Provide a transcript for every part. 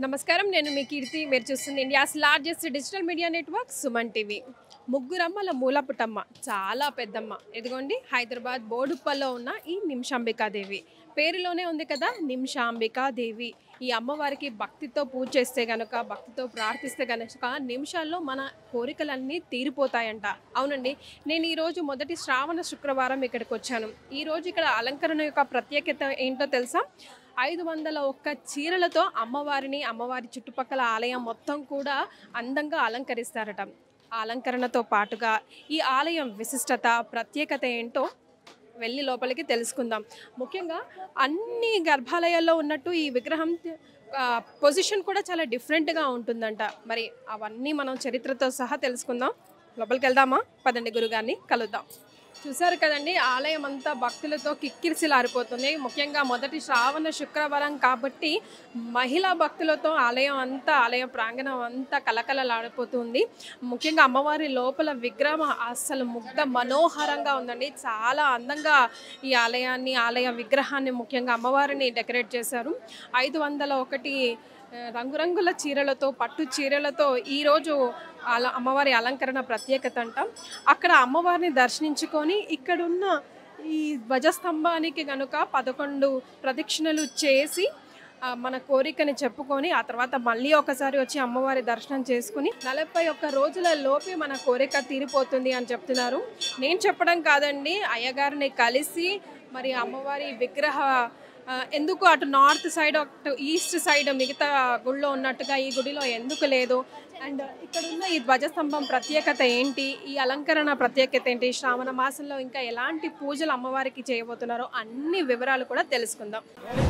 నమస్కారం నేను మీ కీర్తి మీరు చూస్తుంది India's largest digital media network Suman TV ముగ్గురమ్మల మూలపుటమ్మ చాలా పెద్దమ్మ ఎదిగోండి హైదరాబాద్ బోడుప్పల్లో ఉన్న ఈ నిమిషాంబికాదేవి పేరులోనే ఉంది కదా నిమిషాంబికాదేవి ఈ అమ్మవారికి భక్తితో పూజ చేస్తే గనుక భక్తితో ప్రార్థిస్తే గనుక నిమిషాల్లో మన కోరికలన్నీ తీరిపోతాయంట అవునండి నేను ఈరోజు మొదటి శ్రావణ శుక్రవారం ఇక్కడికి వచ్చాను ఈరోజు ఇక్కడ అలంకరణ యొక్క ప్రత్యేకత ఏంటో తెలుసా ఐదు వందల ఒక్క చీరలతో అమ్మవారిని అమ్మవారి చుట్టుపక్కల ఆలయం మొత్తం కూడా అందంగా అలంకరిస్తారట ఆ అలంకరణతో పాటుగా ఈ ఆలయం విశిష్టత ప్రత్యేకత ఏంటో వెళ్ళి లోపలికి తెలుసుకుందాం ముఖ్యంగా అన్ని గర్భాలయాల్లో ఉన్నట్టు ఈ విగ్రహం ఆ, పొజిషన్ కూడా చాలా డిఫరెంట్గా ఉంటుందంట మరి అవన్నీ మనం చరిత్రతో సహా తెలుసుకుందాం లోపలికి వెళ్దామా పదండి గురుగారిని కలుద్దాం చూసారు కదండి ఆలయం అంతా భక్తులతో కిక్కిరిసిలారిపోతుంది ముఖ్యంగా మొదటి శ్రావణ శుక్రవారం కాబట్టి మహిళా భక్తులతో ఆలయం అంతా ఆలయ ప్రాంగణం అంతా కలకలలాడిపోతుంది ముఖ్యంగా అమ్మవారి లోపల విగ్రహం అసలు ముగ్ధ మనోహరంగా ఉందండి చాలా అందంగా ఈ ఆలయాన్ని ఆలయ విగ్రహాన్ని ముఖ్యంగా అమ్మవారిని డెకరేట్ చేశారు ఐదు వందల ఒకటి ఆ, రంగురంగుల చీరలతో పట్టు చీరలతో ఈరోజు అల అమ్మవారి అలంకరణ ప్రత్యేకత అంట అక్కడ అమ్మవారిని దర్శించుకొని ఇక్కడున్న ఈ ధ్వజస్తంభానికి గనుక పదకొండు ప్రదక్షిణలు చేసి ఆ, మన కోరికని చెప్పుకొని ఆ తర్వాత మళ్ళీ ఒకసారి వచ్చి అమ్మవారి దర్శనం చేసుకుని నలభై ఒక్క రోజుల లోపే మన కోరిక తీరిపోతుంది అని చెప్తున్నారు నేను చెప్పడం కాదండి అయ్యగారిని కలిసి మరి అమ్మవారి విగ్రహ ఆ, ఎందుకు అటు నార్త్ సైడ్ అటు ఈస్ట్ సైడ్ మిగతా గుడిలో ఉన్నట్టుగా ఈ గుడిలో ఎందుకు లేదు అండ్ ఇక్కడ ఉన్న ఈ ధ్వజస్తంభం ప్రత్యేకత ఏంటి ఈ అలంకరణ ప్రత్యేకత ఏంటి శ్రావణ మాసంలో ఇంకా ఎలాంటి పూజలు అమ్మవారికి చేయబోతున్నారో అన్ని వివరాలు కూడా తెలుసుకుందాం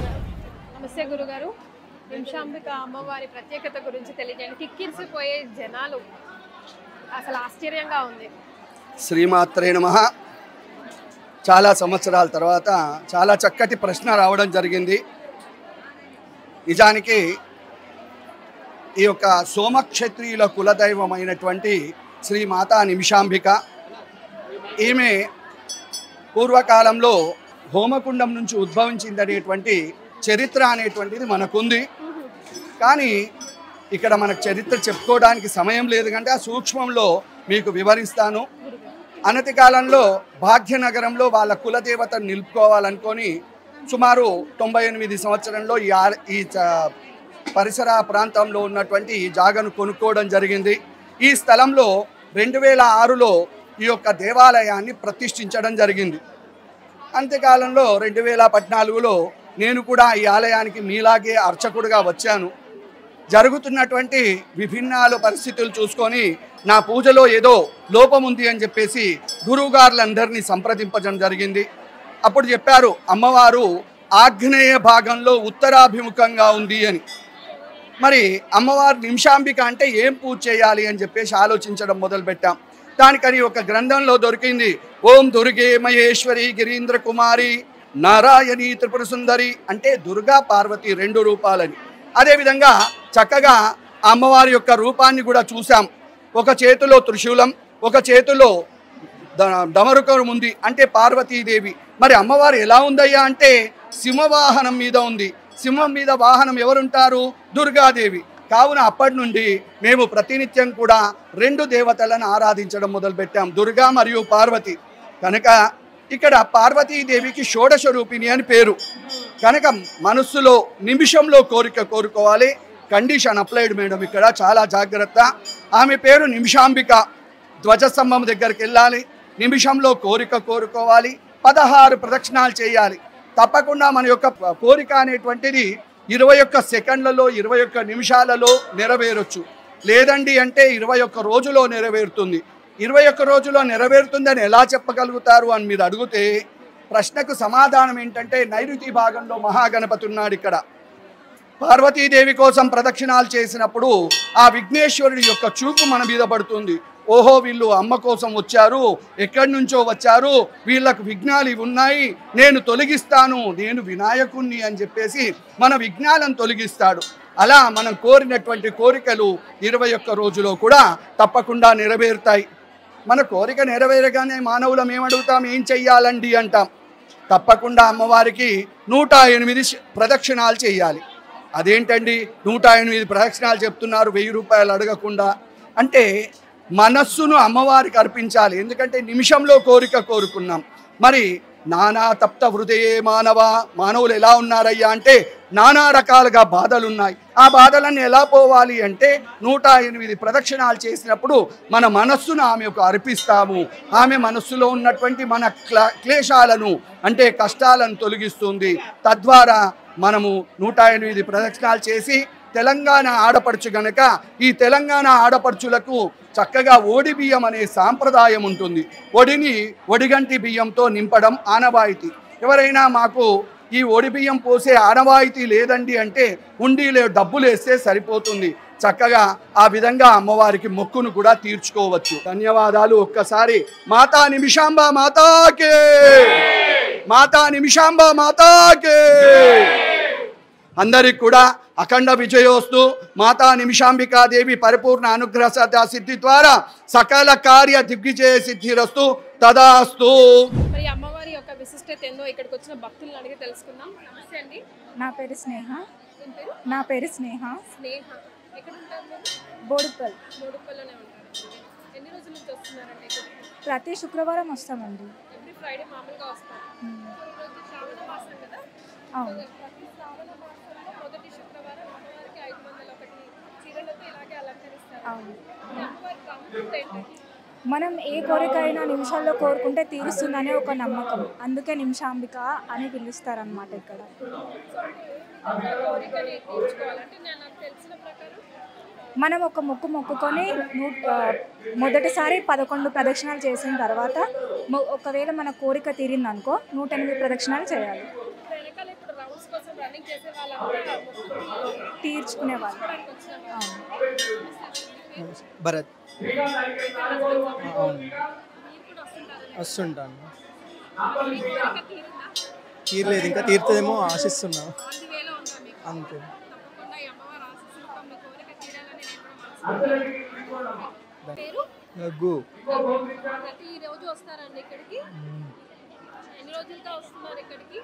నమస్తే గురుగారు నిమిషాంబిక అమ్మవారి ప్రత్యేకత గురించి తెలియజేయండి కిక్కిరిసిపోయే జనాలు అసలు ఆశ్చర్యంగా ఉంది శ్రీమాత్రే నమ చాలా సంవత్సరాల తర్వాత చాలా చక్కటి ప్రశ్న రావడం జరిగింది నిజానికి ఈ యొక్క సోమక్షత్రియుల కులదైవమైనటువంటి శ్రీ మాతా నిమిషాంబిక ఈమె పూర్వకాలంలో హోమకుండం నుంచి ఉద్భవించిందనేటువంటి చరిత్ర అనేటువంటిది మనకుంది కానీ ఇక్కడ మనకు చరిత్ర చెప్పుకోవడానికి సమయం లేదు కంటే ఆ సూక్ష్మంలో మీకు వివరిస్తాను అనతి కాలంలో భాగ్యనగరంలో వాళ్ళ కులదేవతను నిలుపుకోవాలనుకొని సుమారు తొంభై ఎనిమిది సంవత్సరంలో ఈ ఆ- ఈ చ- పరిసర ప్రాంతంలో ఉన్నటువంటి ఈ జాగను కొనుక్కోవడం జరిగింది ఈ స్థలంలో రెండు వేల ఆరులో ఈ యొక్క దేవాలయాన్ని ప్రతిష్ఠించడం జరిగింది అంత్యకాలంలో రెండు వేల పద్నాలుగులో నేను కూడా ఈ ఆలయానికి మీలాగే అర్చకుడిగా వచ్చాను జరుగుతున్నటువంటి విభిన్నాలు పరిస్థితులు చూసుకొని నా పూజలో ఏదో లోపం ఉంది అని చెప్పేసి గురువుగారులందరినీ సంప్రదింపడం జరిగింది అప్పుడు చెప్పారు అమ్మవారు ఆగ్నేయ భాగంలో ఉత్తరాభిముఖంగా ఉంది అని మరి అమ్మవారు నిమిషాంబిక అంటే ఏం పూజ చేయాలి అని చెప్పేసి ఆలోచించడం మొదలుపెట్టాం దానికని ఒక గ్రంథంలో దొరికింది ఓం దుర్గే మహేశ్వరి గిరీంద్ర కుమారి నారాయణి త్రిపుర సుందరి అంటే దుర్గా పార్వతి రెండు రూపాలని అదేవిధంగా చక్కగా ఆ అమ్మవారి యొక్క రూపాన్ని కూడా చూసాం ఒక చేతిలో త్రిశూలం ఒక చేతిలో ద- డమరుకం ఉంది అంటే పార్వతీదేవి మరి అమ్మవారు ఎలా ఉందయ్యా అంటే సింహవాహనం మీద ఉంది సింహం మీద వాహనం ఎవరుంటారు దుర్గాదేవి కావున అప్పటి నుండి మేము ప్రతినిత్యం కూడా రెండు దేవతలను ఆరాధించడం మొదలుపెట్టాం దుర్గా మరియు పార్వతి కనుక ఇక్కడ పార్వతీదేవికి షోడశ రూపిణి అని పేరు కనుక మనస్సులో నిమిషంలో కోరిక కోరుకోవాలి కండిషన్ అప్లైడ్ మేడం ఇక్కడ చాలా జాగ్రత్త ఆమె పేరు నిమిషాంబిక ధ్వజస్తంభం దగ్గరికి వెళ్ళాలి నిమిషంలో కోరిక కోరుకోవాలి పదహారు ప్రదక్షిణాలు చేయాలి తప్పకుండా మన యొక్క కోరిక అనేటువంటిది ఇరవై ఒక్క సెకండ్లలో ఇరవై ఒక్క నిమిషాలలో నెరవేరొచ్చు లేదండి అంటే ఇరవై ఒక్క రోజులో నెరవేరుతుంది ఇరవై ఒక్క రోజులో నెరవేరుతుందని ఎలా చెప్పగలుగుతారు అని మీరు అడిగితే ప్రశ్నకు సమాధానం ఏంటంటే నైరుతి భాగంలో మహాగణపతి ఉన్నాడు ఇక్కడ పార్వతీదేవి కోసం ప్రదక్షిణాలు చేసినప్పుడు ఆ విఘ్నేశ్వరుడి యొక్క చూపు మన మీద పడుతుంది ఓహో వీళ్ళు అమ్మ కోసం వచ్చారు ఎక్కడి నుంచో వచ్చారు వీళ్ళకు విఘ్నాలు ఇవి ఉన్నాయి నేను తొలగిస్తాను నేను వినాయకుణ్ణి అని చెప్పేసి మన విఘ్నాలను తొలగిస్తాడు అలా మనం కోరినటువంటి కోరికలు ఇరవై ఒక్క రోజులో కూడా తప్పకుండా నెరవేరుతాయి మన కోరిక నెరవేరగానే మానవులం ఏమడుగుతాం ఏం చెయ్యాలండి అంటాం తప్పకుండా అమ్మవారికి నూట ఎనిమిది శ- ప్రదక్షిణాలు చేయాలి అదేంటండి నూట ఎనిమిది ప్రదక్షిణాలు చెప్తున్నారు వెయ్యి రూపాయలు అడగకుండా అంటే మనస్సును అమ్మవారికి అర్పించాలి ఎందుకంటే నిమిషంలో కోరిక కోరుకున్నాం మరి నానా తప్త హృదయే మానవ మానవులు ఎలా ఉన్నారయ్యా అంటే నానా రకాలుగా బాధలు ఉన్నాయి ఆ బాధలన్నీ ఎలా పోవాలి అంటే నూట ఎనిమిది ప్రదక్షిణాలు చేసినప్పుడు మన మనస్సును ఆమెకు అర్పిస్తాము ఆమె మనస్సులో ఉన్నటువంటి మన క్ల- క్లేశాలను అంటే కష్టాలను తొలగిస్తుంది తద్వారా మనము నూట ఎనిమిది ప్రదక్షిణాలు చేసి తెలంగాణ ఆడపడుచు గనక ఈ తెలంగాణ ఆడపడుచులకు చక్కగా ఓడి బియ్యం అనే సాంప్రదాయం ఉంటుంది ఒడిని ఒడిగంటి బియ్యంతో నింపడం ఆనవాయితీ ఎవరైనా మాకు ఈ ఒడి బియ్యం పోసే ఆనవాయితీ లేదండి అంటే ఉండీలే డబ్బులు వేస్తే సరిపోతుంది చక్కగా ఆ విధంగా అమ్మవారికి మొక్కును కూడా తీర్చుకోవచ్చు ధన్యవాదాలు ఒక్కసారి మాతా నిమిషాంబ మాతాకే మాతా నిమిషాంబ మాతాకే అందరికి కూడా అఖండ విజయోస్తు మాతా నిమిషాంబికాదేవి పరిపూర్ణ అనుగ్రహ సదా సిద్ధి ద్వారా సకల కార్య దిగ్విజయ సిద్ధిరస్తు తదాస్తు మరి అమ్మవారి యొక్క విశిష్టత ఏందో ఇక్కడికి వచ్చిన భక్తులను అడిగి తెలుసుకుందాం నమస్తే అండి నా పేరు స్నేహ ఏం పేరు నా పేరు స్నేహ స్నేహ ఎక్కడ ఉంటారు మీరు బోడుపల్ మూడుపల్లోనే ఉంటారు ఎన్ని రోజుల నుంచి వస్తున్నారండి ఇక్కడికి ప్రతి శుక్రవారం వస్తామండి ఎవ్రీ ఫ్రైడే మామూలుగా వస్తారు మ్మ్. ఈరోజు శ్రావణ మాసం కదా అవును ప్రతి శ్రావణ మాసంలో మొదటి శుక్రవారం అమ్మవారికి ఐదు వందల ఒకటి చీరలతో ఇలాగే అలంకరిస్తారు అవును ఈ అమ్మవారి ప్రాముఖ్యత ఏంటి మనం ఏ కోరిక అయినా నిమిషాల్లో కోరుకుంటే తీరుస్తుందనే ఒక నమ్మకం అందుకే నిమిషాంబిక అని పిలుస్తారనమాట ఇక్కడ కోరికని తీర్చుకోవాలంటే నేను నాకు తెలిసిన ప్రకారం మనం ఒక మొక్కు మొక్కుకొని నూ- ఆ, మొదటిసారి పదకొండు ప్రదక్షిణాలు చేసిన తర్వాత మొ- ఒకవేళ మన కోరిక తీరిందనుకో నూట ఎనిమిది ప్రదక్షిణాలు చేయాలి ఇప్పుడు వెనకాల ఇప్పుడు రౌండ్స్ కోసం రన్నింగ్ చేసే వాళ్ళంతా మొక్కుని తీర్చుకునే వాళ్ళు తీర్చుకోవడానికి వచ్చిన వాళ్ళు. అవును భరత్ అవును మీరు కూడా వస్తుంటారని వస్తుంటాను మీ కోరిక తీరిందా తీరలేదు ఇంకా తీరుతుందేమో ఆశిస్తున్నా ఆన్ ది వేలో ఉందా మీకు అంతే తప్పకుండా ఈ అమ్మవారి ఆశీస్సులతో మీ కోరిక తీరాలని నేను కూడా మనస్ఫూర్తిగా పేరు గగ్గు ప్రతి రోజు వస్తారండి ఇక్కడికి ఎన్ని రోజులుగా వస్తున్నారు ఇక్కడికి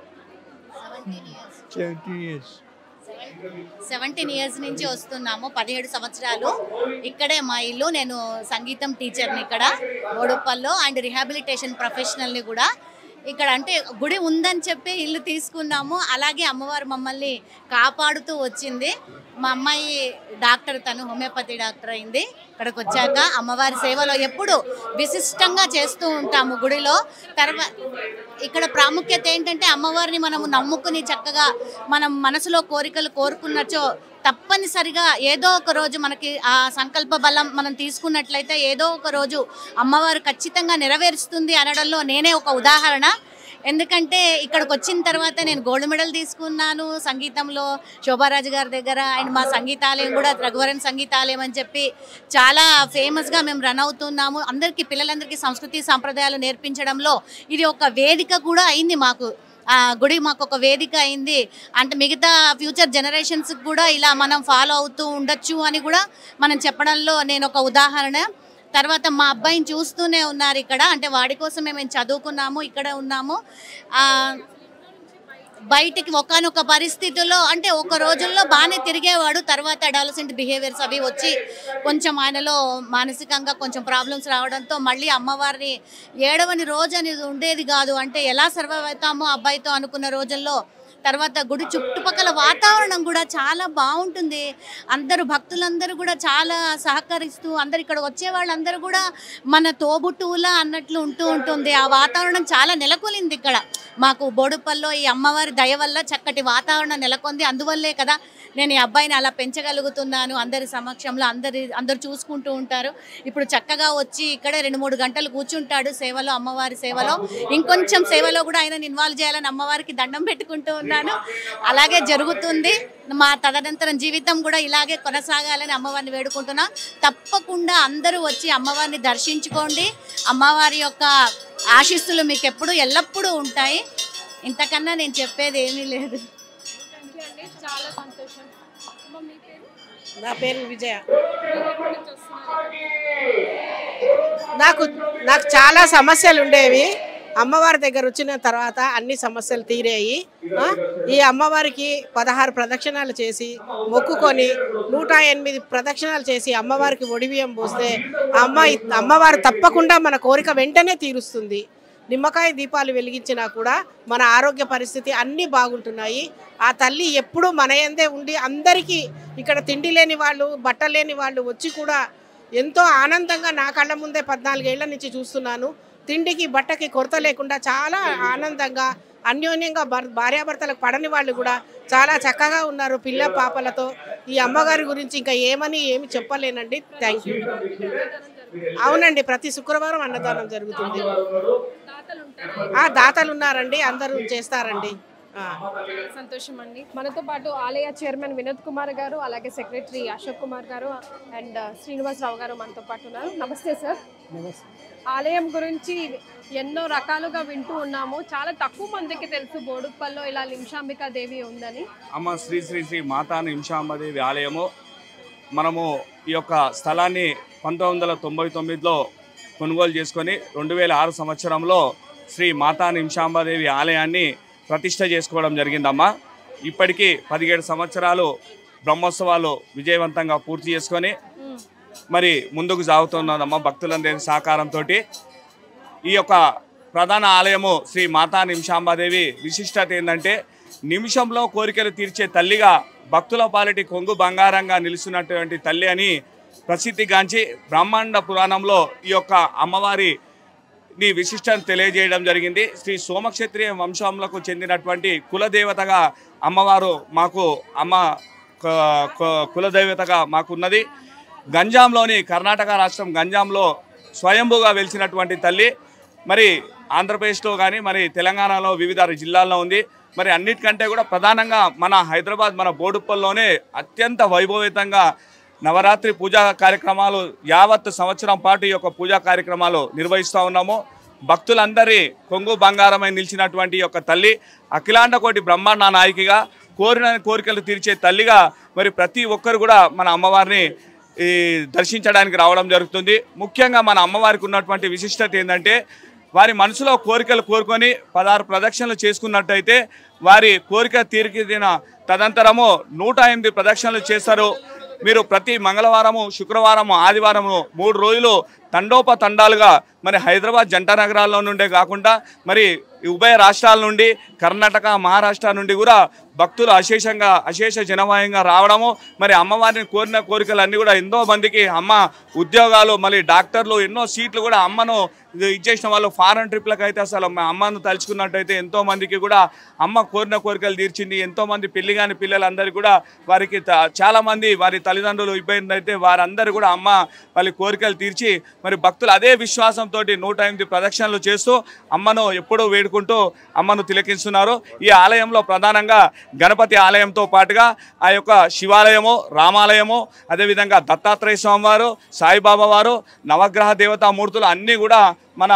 సెవెంటీన్ ఇయర్స్ సెవెంటీన్ ఇయర్స్ నుంచి వస్తున్నాము పదిహేడు సంవత్సరాలు ఇక్కడే మా ఇల్లు నేను సంగీతం టీచర్ని ఇక్కడ ఓడుప్పల్లో అండ్ రిహాబిలిటేషన్ ప్రొఫెషనల్ని కూడా ఇక్కడ అంటే గుడి ఉందని చెప్పి ఇల్లు తీసుకున్నాము అలాగే అమ్మవారు మమ్మల్ని కాపాడుతూ వచ్చింది మా అమ్మాయి డాక్టర్ తను హోమియోపతి డాక్టర్ అయింది ఇక్కడికి వచ్చాక అమ్మవారి సేవలో ఎప్పుడు విశిష్టంగా చేస్తూ ఉంటాము గుడిలో తర్వాత ఇక్కడ ప్రాముఖ్యత ఏంటంటే అమ్మవారిని మనము నమ్ముకుని చక్కగా మనం మనసులో కోరికలు కోరుకున్నచో తప్పనిసరిగా ఏదో ఒక రోజు మనకి ఆ సంకల్ప బలం మనం తీసుకున్నట్లయితే ఏదో ఒక రోజు అమ్మవారు ఖచ్చితంగా నెరవేరుస్తుంది అనడంలో నేనే ఒక ఉదాహరణ ఎందుకంటే ఇక్కడికి వచ్చిన తర్వాత నేను గోల్డ్ మెడల్ తీసుకున్నాను సంగీతంలో శోభారాజు గారి దగ్గర అండ్ మా సంగీతాలయం కూడా రఘువరన్ సంగీతాలయం అని చెప్పి చాలా ఫేమస్గా మేము రన్ అవుతున్నాము అందరికీ పిల్లలందరికీ సంస్కృతి సాంప్రదాయాలు నేర్పించడంలో ఇది ఒక వేదిక కూడా అయింది మాకు ఆ గుడి మాకు ఒక వేదిక అయింది అంటే మిగతా ఫ్యూచర్ జనరేషన్స్ కూడా ఇలా మనం ఫాలో అవుతూ ఉండొచ్చు అని కూడా మనం చెప్పడంలో నేను ఒక ఉదాహరణ తర్వాత మా అబ్బాయిని చూస్తూనే ఉన్నారు ఇక్కడ అంటే వాడి కోసమే మేము చదువుకున్నాము ఇక్కడ ఉన్నాము ఆ, బయటికి ఒకనొక పరిస్థితుల్లో అంటే ఒక రోజుల్లో బాగానే తిరిగేవాడు తర్వాత అడాలసెంట్ బిహేవియర్స్ అవి వచ్చి కొంచెం ఆయనలో మానసికంగా కొంచెం ప్రాబ్లమ్స్ రావడంతో మళ్ళీ అమ్మవారిని ఏడవని రోజు అనేది ఉండేది కాదు అంటే ఎలా సర్వైవ్ అవుతామో అబ్బాయితో అనుకున్న రోజుల్లో తర్వాత గుడి చుట్టుపక్కల వాతావరణం కూడా చాలా బాగుంటుంది అందరూ భక్తులందరూ కూడా చాలా సహకరిస్తూ అందరు ఇక్కడ వచ్చే వాళ్ళందరూ కూడా మన తోబుట్టువులా అన్నట్లు ఉంటూ ఉంటుంది ఆ వాతావరణం చాలా నెలకొలింది ఇక్కడ మాకు బోడుపల్లో ఈ అమ్మవారి దయ వల్ల చక్కటి వాతావరణం నెలకొంది అందువల్లే కదా నేను ఈ అబ్బాయిని అలా పెంచగలుగుతున్నాను అందరి సమక్షంలో అందరి అందరు చూసుకుంటూ ఉంటారు ఇప్పుడు చక్కగా వచ్చి ఇక్కడే రెండు మూడు గంటలు కూర్చుంటాడు సేవలో అమ్మవారి సేవలో ఇంకొంచెం సేవలో కూడా ఆయన ఇన్వాల్వ్ చేయాలని అమ్మవారికి దండం పెట్టుకుంటూ ఉన్నాను అలాగే జరుగుతుంది మా తదనంతరం జీవితం కూడా ఇలాగే కొనసాగాలని అమ్మవారిని వేడుకుంటున్నా తప్పకుండా అందరూ వచ్చి అమ్మవారిని దర్శించుకోండి అమ్మవారి యొక్క ఆశీస్సులు మీకు ఎప్పుడు ఎల్లప్పుడూ ఉంటాయి ఇంతకన్నా నేను చెప్పేది ఏమీ లేదు థ్యాంక్ యూ అండి చాలా సంతోషం అమ్మ మీ పేరు నా పేరు విజయ మీరు ఎక్కడి నుంచి వస్తున్నారు నాకు నాకు చాలా సమస్యలు ఉండేవి అమ్మవారి దగ్గర వచ్చిన తర్వాత అన్ని సమస్యలు తీరాయి ఆ, ఈ అమ్మవారికి పదహారు ప్రదక్షిణాలు చేసి మొక్కుకొని నూట ఎనిమిది ప్రదక్షిణాలు చేసి అమ్మవారికి ఒడిబియ్యం పోస్తే ఆ అమ్మ అమ్మవారు తప్పకుండా మన కోరిక వెంటనే తీరుస్తుంది నిమ్మకాయ దీపాలు వెలిగించినా కూడా మన ఆరోగ్య పరిస్థితి అన్నీ బాగుంటున్నాయి ఆ తల్లి ఎప్పుడూ మన యందే ఉండి అందరికీ ఇక్కడ తిండి లేని వాళ్ళు బట్ట లేని వాళ్ళు వచ్చి కూడా ఎంతో ఆనందంగా నా కళ్ళ ముందే పద్నాలుగేళ్ల నుంచి చూస్తున్నాను తిండికి బట్టకి కొరత లేకుండా చాలా ఆనందంగా అన్యోన్యంగా భర్- భార్యాభర్తలకు పడని వాళ్ళు కూడా చాలా చక్కగా ఉన్నారు పిల్ల పాపలతో ఈ అమ్మగారి గురించి ఇంకా ఏమని ఏమి చెప్పలేనండి థ్యాంక్ యూ అవునండి ప్రతి శుక్రవారం అన్నదానం జరుగుతుంది దాతలు ఉంటారా? ఆ దాతలు ఉన్నారండి అందరూ చేస్తారండి ఆ. చాలా సంతోషం అండి మనతో పాటు ఆలయ చైర్మన్ వినోద్ కుమార్ గారు అలాగే సెక్రటరీ అశోక్ కుమార్ గారు అండ్ శ్రీనివాసరావు గారు మనతో పాటు ఉన్నారు నమస్తే సార్ ఆలయం గురించి ఎన్నో రకాలుగా వింటూ ఉన్నాము చాలా తక్కువ మందికి తెలుసు బోడుప్పల్లో ఇలా లింషాంబికా దేవి ఉందని అమ్మ శ్రీ శ్రీ శ్రీ మాతా నిమిషాంబదేవి ఆలయము మనము ఈ యొక్క స్థలాన్ని పంతొమ్మిది వందల తొంభై తొమ్మిదిలో కొనుగోలు చేసుకొని రెండు వేల ఆరు సంవత్సరంలో శ్రీ మాతా నిమిషాంబాదేవి ఆలయాన్ని ప్రతిష్ట చేసుకోవడం జరిగిందమ్మా ఇప్పటికీ పదిహేడు సంవత్సరాలు బ్రహ్మోత్సవాలు విజయవంతంగా పూర్తి చేసుకొని మరి ముందుకు సాగుతున్నదమ్మా భక్తులందరి సహకారంతో ఈ యొక్క ప్రధాన ఆలయము శ్రీ మాతా నిమిషాంబాదేవి విశిష్టత ఏంటంటే నిమిషంలో కోరికలు తీర్చే తల్లిగా భక్తుల పాలిటి కొంగు బంగారంగా నిలుస్తున్నటువంటి తల్లి అని ప్రసిద్ధిగాంచి బ్రహ్మాండ పురాణంలో ఈ యొక్క అమ్మవారి ని విశిష్టను తెలియజేయడం జరిగింది శ్రీ సోమక్షత్రియ వంశంలకు చెందినటువంటి కులదేవతగా అమ్మవారు మాకు అమ్మ క- క- కులదేవతగా మాకున్నది గంజాంలోని కర్ణాటక రాష్ట్రం గంజాంలో స్వయంభూగా వెలిసినటువంటి తల్లి మరి ఆంధ్రప్రదేశ్లో కానీ మరి తెలంగాణలో వివిధ జిల్లాల్లో ఉంది మరి అన్నిటికంటే కూడా ప్రధానంగా మన హైదరాబాద్ మన బోడుప్పల్లోనే అత్యంత వైభవితంగా నవరాత్రి పూజా కార్యక్రమాలు యావత్ సంవత్సరం పాటు ఈ యొక్క పూజా కార్యక్రమాలు నిర్వహిస్తూ ఉన్నాము భక్తులందరి కొంగు బంగారమై నిలిచినటువంటి ఈ యొక్క తల్లి అఖిలాండ కోటి బ్రహ్మాండ నాయకిగా కోరిన కోరికలు తీర్చే తల్లిగా మరి ప్రతి ఒక్కరు కూడా మన అమ్మవారిని ఈ దర్శించడానికి రావడం జరుగుతుంది ముఖ్యంగా మన అమ్మవారికి ఉన్నటువంటి విశిష్టత ఏంటంటే వారి మనసులో కోరికలు కోరుకొని పదహారు ప్రదక్షిణలు చేసుకున్నట్టయితే వారి కోరిక తీరికిన తదంతరము నూట ఎనిమిది ప్రదక్షిణలు చేస్తారు మీరు ప్రతి మంగళవారము శుక్రవారము ఆదివారము మూడు రోజులు తండోపతండాలుగా మరి హైదరాబాద్ జంట నగరాల్లో నుండే కాకుండా మరి ఈ ఉభయ రాష్ట్రాల నుండి కర్ణాటక మహారాష్ట్ర నుండి కూడా భక్తులు అశేషంగా అశేష జనవాయంగా రావడము మరి అమ్మవారిని కోరిన కోరికలన్నీ కూడా ఎంతో మందికి అమ్మ ఉద్యోగాలు మళ్ళీ డాక్టర్లు ఎన్నో సీట్లు కూడా అమ్మను ఇది ఇచ్చేసిన వాళ్ళు ఫారెన్ ట్రిప్లకు అయితే అసలు మా అమ్మను తలుచుకున్నట్టయితే ఎంతో మందికి కూడా అమ్మ కోరిన కోరికలు తీర్చింది ఎంతో మంది పెళ్లి కాని పిల్లలందరికీ కూడా వారికి త- చాలా మంది వారి తల్లిదండ్రులు ఇబ్బంది అయితే వారందరూ కూడా అమ్మ వాళ్ళ కోరికలు తీర్చి మరి భక్తులు అదే విశ్వాసంతో నూట ఎనిమిది ప్రదక్షిణలు చేస్తూ అమ్మను ఎప్పుడూ వేడుకుంటూ అమ్మను తిలకిస్తున్నారు ఈ ఆలయంలో ప్రధానంగా గణపతి ఆలయంతో పాటుగా ఆ యొక్క శివాలయము రామాలయము అదేవిధంగా దత్తాత్రేయ స్వామివారు సాయిబాబా వారు నవగ్రహ దేవతా మూర్తులు అన్నీ కూడా మన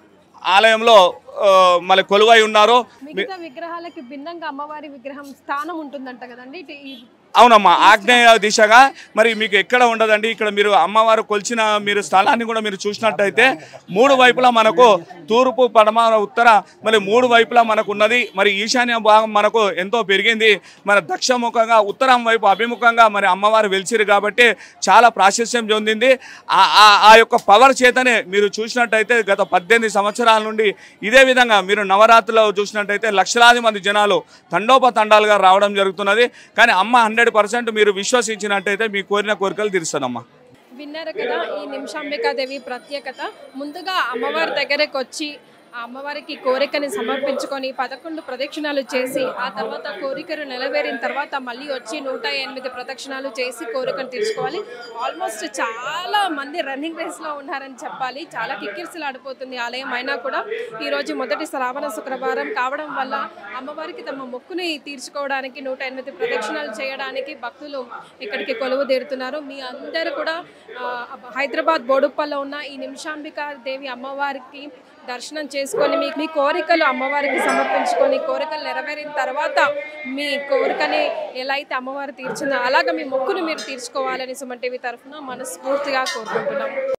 ఆలయంలో ఆ, మళ్ళీ కొలువై ఉన్నారు మిగతా విగ్రహాలకి భిన్నంగా అమ్మవారి విగ్రహం స్థానం ఉంటుందంట కదండి ఇటు ఈ అవునమ్మా ఆగ్నేయ దిశగా మరి మీకు ఎక్కడ ఉండదండి ఇక్కడ మీరు అమ్మవారు కొలిచిన మీరు స్థలాన్ని కూడా మీరు చూసినట్టయితే మూడు వైపులా మనకు తూర్పు పడమ ఉత్తర మరి మూడు వైపులా మనకు ఉన్నది మరి ఈశాన్య భాగం మనకు ఎంతో పెరిగింది మన దక్షిణముఖంగా ఉత్తరం వైపు అభిముఖంగా మరి అమ్మవారు వెలిసిరు కాబట్టి చాలా ప్రాశస్యం చెందింది ఆ- ఆ- ఆ యొక్క పవర్ చేతనే మీరు చూసినట్టయితే గత పద్దెనిమిది సంవత్సరాల నుండి ఇదే విధంగా మీరు నవరాత్రిలో చూసినట్టయితే లక్షలాది మంది జనాలు తండోపతండాలుగా రావడం జరుగుతున్నది కానీ అమ్మ హండ్రెడ్ పర్సెంట్ మీరు విశ్వసించినట్టయితే మీ కోరిన కోరికలు తీరుస్తుందమ్మా విన్నారు కదా ఈ నిమిషాంబికాదేవి ప్రత్యేకత ముందుగా అమ్మవారి దగ్గరకు వచ్చి ఆ అమ్మవారికి కోరికని సమర్పించుకొని పదకొండు ప్రదక్షిణాలు చేసి ఆ తర్వాత కోరికలు నెరవేరిన తర్వాత మళ్ళీ వచ్చి నూట ఎనిమిది ప్రదక్షిణాలు చేసి కోరికను తీర్చుకోవాలి ఆల్మోస్ట్ చాలా మంది రన్నింగ్ రేస్లో ఉన్నారని చెప్పాలి చాలా కిక్కిరిసలాడిపోతుంది ఆలయం అయినా కూడా ఈరోజు మొదటి శ్రావణ శుక్రవారం కావడం వల్ల అమ్మవారికి తమ మొక్కుని తీర్చుకోవడానికి నూట ఎనిమిది ప్రదక్షిణాలు చేయడానికి భక్తులు ఇక్కడికి కొలువు తీరుతున్నారు మీ అందరూ కూడా ఆ, హైదరాబాద్ బోడుప్పల్లో ఉన్న ఈ నిమిషాంబికా దేవి అమ్మవారికి దర్శనం చేసుకొని మీ మీ కోరికలు అమ్మవారికి సమర్పించుకొని కోరికలు నెరవేరిన తర్వాత మీ కోరికని ఎలా అయితే అమ్మవారు తీర్చిందో అలాగ మీ మొక్కును మీరు తీర్చుకోవాలని సుమన్ టీవీ తరఫున మనస్ఫూర్తిగా కోరుకుంటున్నాం